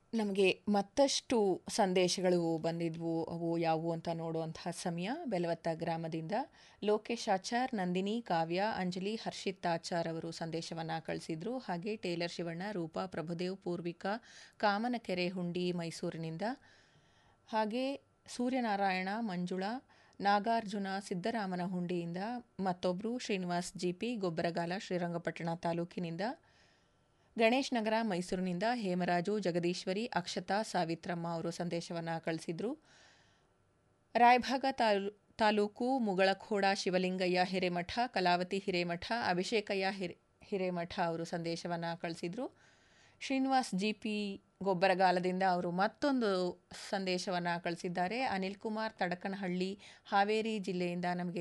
ನಮಗೆ ಮತ್ತಷ್ಟು ಸಂದೇಶಗಳು ಬಂದಿದ್ವು ಅವು ಯಾವುವು ಅಂತ ನೋಡುವಂತಹ ಸಮಯ ಬೆಲವತ್ತ ಗ್ರಾಮದಿಂದ ಲೋಕೇಶ್ ಆಚಾರ್ ನಂದಿನಿ ಕಾವ್ಯ ಅಂಜಲಿ ಹರ್ಷಿತ್ ಆಚಾರ್ ಅವರು ಸಂದೇಶವನ್ನು ಕಳಿಸಿದ್ರು ಹಾಗೆ ಟೇಲರ್ ಶಿವಣ್ಣ ರೂಪಾ ಪ್ರಭುದೇವ್ ಪೂರ್ವಿಕಾ ಕಾಮನಕೆರೆ ಹುಂಡಿ ಮೈಸೂರಿನಿಂದ ಹಾಗೆ ಸೂರ್ಯನಾರಾಯಣ ಮಂಜುಳಾ ನಾಗಾರ್ಜುನ ಸಿದ್ದರಾಮನ ಹುಂಡಿಯಿಂದ ಮತ್ತೊಬ್ಬರು ಶ್ರೀನಿವಾಸ್ ಜಿಪಿ ಗೊಬ್ಬರಗಾಲ ಶ್ರೀರಂಗಪಟ್ಟಣ ತಾಲೂಕಿನಿಂದ ಗಣೇಶ್ ನಗರ ಮೈಸೂರಿನಿಂದ ಹೇಮರಾಜು ಜಗದೀಶ್ವರಿ ಅಕ್ಷತಾ ಸಾವಿತ್ರಮ್ಮ ಅವರು ಸಂದೇಶವನ್ನು ಕಳಿಸಿದ್ರು ರಾಯಭಾಗ ತಾಲೂ ತಾಲೂಕು ಮುಗಳಖೋಡ ಶಿವಲಿಂಗಯ್ಯ ಹಿರೇಮಠ ಕಲಾವತಿ ಹಿರೇಮಠ ಅಭಿಷೇಕಯ್ಯ ಹಿರೇ ಹಿರೇಮಠ ಅವರು ಸಂದೇಶವನ್ನು ಕಳಿಸಿದ್ರು ಶ್ರೀನಿವಾಸ್ ಜಿ ಪಿ ಗೊಬ್ಬರಗಾಲದಿಂದ ಅವರು ಮತ್ತೊಂದು ಸಂದೇಶವನ್ನು ಕಳಿಸಿದ್ದಾರೆ ಅನಿಲ್ ಕುಮಾರ್ ತಡಕನಹಳ್ಳಿ ಹಾವೇರಿ ಜಿಲ್ಲೆಯಿಂದ ನಮಗೆ